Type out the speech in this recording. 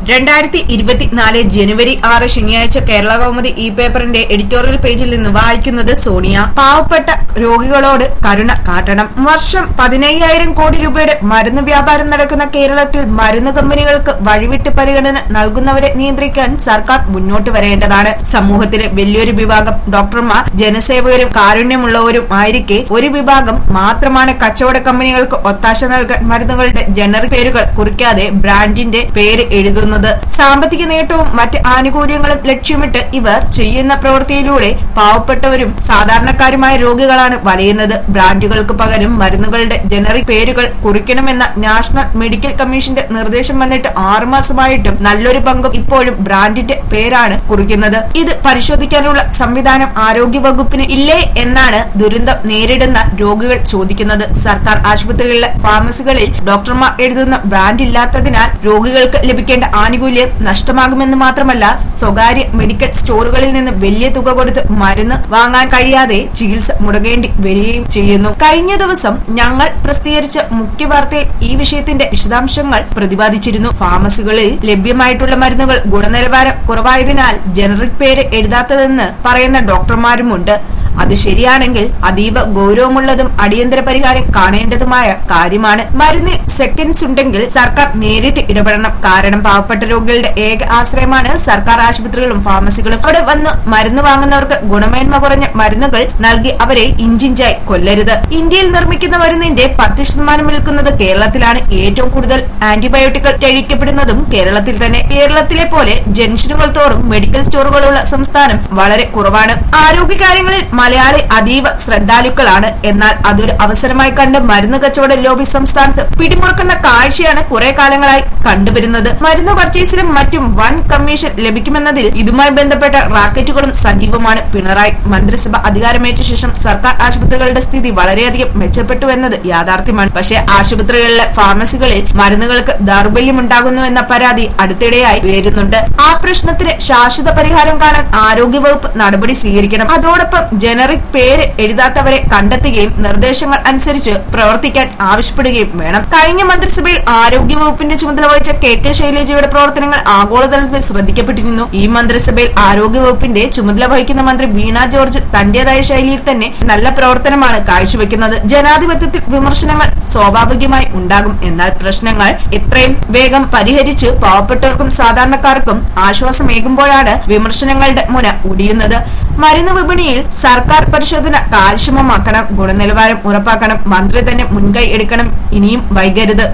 രണ്ടായിരത്തി ഇരുപത്തിനാല് ജനുവരി ആറ് ശനിയാഴ്ച കേരള കൗമുദി ഇ പേപ്പറിന്റെ എഡിറ്റോറിയൽ പേജിൽ നിന്ന് വായിക്കുന്നത് സോണിയ പാവപ്പെട്ട രോഗികളോട് കരുണ കാട്ടണം വർഷം പതിനയ്യായിരം കോടി രൂപയുടെ മരുന്ന് വ്യാപാരം നടക്കുന്ന കേരളത്തിൽ മരുന്ന് കമ്പനികൾക്ക് വഴിവിട്ട് പരിഗണന നൽകുന്നവരെ നിയന്ത്രിക്കാൻ സർക്കാർ മുന്നോട്ട് വരേണ്ടതാണ് സമൂഹത്തിലെ വലിയൊരു വിഭാഗം ഡോക്ടർമാർ ജനസേവകരും കാരുണ്യമുള്ളവരും ആയിരിക്കെ ഒരു വിഭാഗം മാത്രമാണ് കച്ചവട കമ്പനികൾക്ക് ഒത്താശ നൽകാൻ മരുന്നുകളുടെ ജനറിക് പേരുകൾ കുറിക്കാതെ ബ്രാൻഡിന്റെ പേര് എഴുതുന്നത് സാമ്പത്തിക നേട്ടവും മറ്റ് ആനുകൂല്യങ്ങളും ലക്ഷ്യമിട്ട് ഇവർ ചെയ്യുന്ന പ്രവൃത്തിയിലൂടെ പാവപ്പെട്ടവരും സാധാരണക്കാരുമായ രോഗികളാണ് വലയുന്നത് ബ്രാൻഡുകൾക്ക് പകരം മരുന്നുകളുടെ ജനറിക് പേരുകൾ കുറിക്കണമെന്ന നാഷണൽ മെഡിക്കൽ കമ്മീഷന്റെ നിർദ്ദേശം വന്നിട്ട് ആറുമാസമായിട്ടും നല്ലൊരു പങ്കും ഇപ്പോഴും ബ്രാൻഡിന്റെ പേരാണ് കുറിക്കുന്നത് ഇത് പരിശോധിക്കാനുള്ള സംവിധാനം ആരോഗ്യ വകുപ്പിന് ഇല്ലേ എന്നാണ് ദുരന്തം നേരിടുന്ന രോഗികൾ ചോദിക്കുന്നത് സർക്കാർ ആശുപത്രികളിലെ ഫാർമസികളിൽ ഡോക്ടർമാർ എഴുതുന്ന ബ്രാൻഡ് ഇല്ലാത്തതിനാൽ രോഗികൾക്ക് ലഭിക്കേണ്ട ആനുകൂല്യം നഷ്ടമാകുമെന്ന് മാത്രമല്ല സ്വകാര്യ മെഡിക്കൽ സ്റ്റോറുകളിൽ നിന്ന് വലിയ തുക കൊടുത്ത് മരുന്ന് വാങ്ങാൻ കഴിയാതെ ചികിത്സ മുടങ്ങേണ്ടി വരികയും ചെയ്യുന്നു കഴിഞ്ഞ ദിവസം ഞങ്ങൾ പ്രസിദ്ധീകരിച്ച മുഖ്യ വാർത്തയിൽ ഈ വിഷയത്തിന്റെ വിശദാംശങ്ങൾ പ്രതിപാദിച്ചിരുന്നു ഫാർമസികളിൽ ലഭ്യമായിട്ടുള്ള മരുന്നുകൾ ഗുണനിലവാരം കുറവായതിനാൽ ജനറിക് പേര് എഴുതാത്തതെന്ന് പറയുന്ന ഡോക്ടർമാരുമുണ്ട് അത് ശരിയാണെങ്കിൽ അതീവ ഗൗരവമുള്ളതും അടിയന്തര പരിഹാരം കാണേണ്ടതുമായ കാര്യമാണ് മരുന്ന് സെക്കൻഡ്സ് ഉണ്ടെങ്കിൽ സർക്കാർ നേരിട്ട് ഇടപെടണം കാരണം പാവപ്പെട്ട രോഗികളുടെ ഏക ആശ്രയമാണ് സർക്കാർ ആശുപത്രികളും ഫാർമസികളും അവിടെ വന്ന് മരുന്ന് വാങ്ങുന്നവർക്ക് ഗുണമേന്മ കുറഞ്ഞ മരുന്നുകൾ നൽകി അവരെ ഇഞ്ചിഞ്ചായി കൊല്ലരുത് ഇന്ത്യയിൽ നിർമ്മിക്കുന്ന മരുന്നിന്റെ പത്ത് ശതമാനം വിൽക്കുന്നത് കേരളത്തിലാണ് ഏറ്റവും കൂടുതൽ ആന്റിബയോട്ടിക്കുകൾ കഴിക്കപ്പെടുന്നതും കേരളത്തിൽ തന്നെ കേരളത്തിലെ പോലെ ജംഗ്ഷനുകൾ തോറും മെഡിക്കൽ സ്റ്റോറുകളുള്ള സംസ്ഥാനം വളരെ കുറവാണ് ആരോഗ്യകാര്യങ്ങളിൽ മലയാളി അതീവ ശ്രദ്ധാലുക്കളാണ് എന്നാൽ അതൊരു അവസരമായി കണ്ട് മരുന്ന് കച്ചവട ലോബി സംസ്ഥാനത്ത് പിടിമുറുക്കുന്ന കാഴ്ചയാണ് കുറെ കാലങ്ങളായി കണ്ടുവരുന്നത് മരുന്ന് പർച്ചേസിലും മറ്റും വൻ കമ്മീഷൻ ലഭിക്കുമെന്നതിൽ ഇതുമായി ബന്ധപ്പെട്ട റാക്കറ്റുകളും സജീവമാണ് പിണറായി മന്ത്രിസഭ അധികാരമേറ്റ ശേഷം സർക്കാർ ആശുപത്രികളുടെ സ്ഥിതി വളരെയധികം മെച്ചപ്പെട്ടു എന്നത് യാഥാർത്ഥ്യമാണ് പക്ഷേ ആശുപത്രികളിലെ ഫാർമസികളിൽ മരുന്നുകൾക്ക് ദൗർബല്യമുണ്ടാകുന്നു എന്ന പരാതി അടുത്തിടെയായി ഉയരുന്നുണ്ട് ആ പ്രശ്നത്തിന് ശാശ്വത പരിഹാരം കാണാൻ ആരോഗ്യവകുപ്പ് നടപടി സ്വീകരിക്കണം അതോടൊപ്പം ജനറിക് പേര് എഴുതാത്തവരെ കണ്ടെത്തുകയും നിർദ്ദേശങ്ങൾ അനുസരിച്ച് പ്രവർത്തിക്കാൻ ആവശ്യപ്പെടുകയും വേണം കഴിഞ്ഞ മന്ത്രിസഭയിൽ ആരോഗ്യവകുപ്പിന്റെ ചുമതല വഹിച്ച കെ കെ ശൈലജയുടെ പ്രവർത്തനങ്ങൾ ആഗോളതലത്തിൽ ശ്രദ്ധിക്കപ്പെട്ടിരുന്നു ഈ മന്ത്രിസഭയിൽ ആരോഗ്യവകുപ്പിന്റെ ചുമതല വഹിക്കുന്ന മന്ത്രി വീണ ജോർജ് തന്റേതായ ശൈലിയിൽ തന്നെ നല്ല പ്രവർത്തനമാണ് കാഴ്ചവെക്കുന്നത് ജനാധിപത്യത്തിൽ വിമർശനങ്ങൾ സ്വാഭാവികമായി ഉണ്ടാകും എന്നാൽ പ്രശ്നങ്ങൾ എത്രയും വേഗം പരിഹരിച്ച് പാവപ്പെട്ടവർക്കും സാധാരണക്കാർക്കും ആശ്വാസമേകുമ്പോഴാണ് വിമർശനങ്ങളുടെ മുന ഒടിയുന്നത് മരുന്ന് വിപണിയിൽ സർക്കാർ പരിശോധന കാര്യക്ഷമമാക്കണം ഗുണനിലവാരം ഉറപ്പാക്കണം മന്ത്രി തന്നെ മുൻകൈ എടുക്കണം ഇനിയും വൈകരുത്